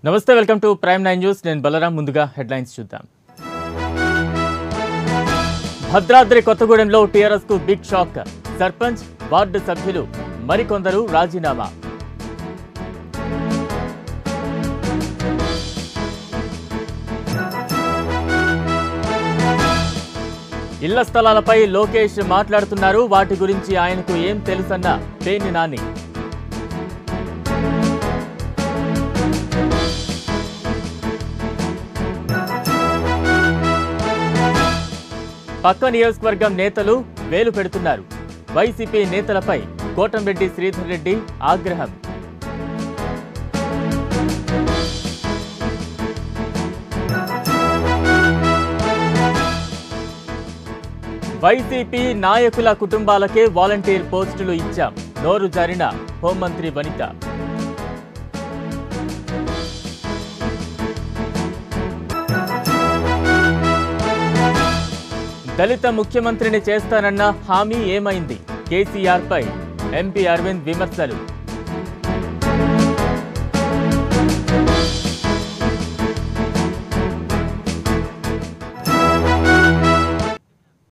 నమస్తే welcome to prime nine news నేను బలరాం ముందుగా హెడ్లైన్స్ చూద్దాం భద్రాద్రి కొత్తగూడెంలో టీఆర్ఎస్ కు బిగ్ షాక్ సర్పంచ్ వార్డు సభ్యులు మరికొందరు రాజీనామా ఇళ్ల స్థలాలపై లోకేష్ మాట్లాడుతున్నారు వాటి గురించి ఆయనకు ఏం తెలుసన్న పేని నాని పక్క నియోజకవర్గం నేతలు వేలు పెడుతున్నారు వైసీపీ నేతలపై కోటంరెడ్డి శ్రీధర్ రెడ్డి ఆగ్రహం వైసీపీ నాయకుల కుటుంబాలకే వాలంటీర్ పోస్టులు ఇచ్చాం నోరు జారిన హోంమంత్రి వనిత దళిత ముఖ్యమంత్రిని చేస్తానన్న హామీ ఏమైంది కేసీఆర్ పై ఎంపీ అరవింద్ విమర్శలు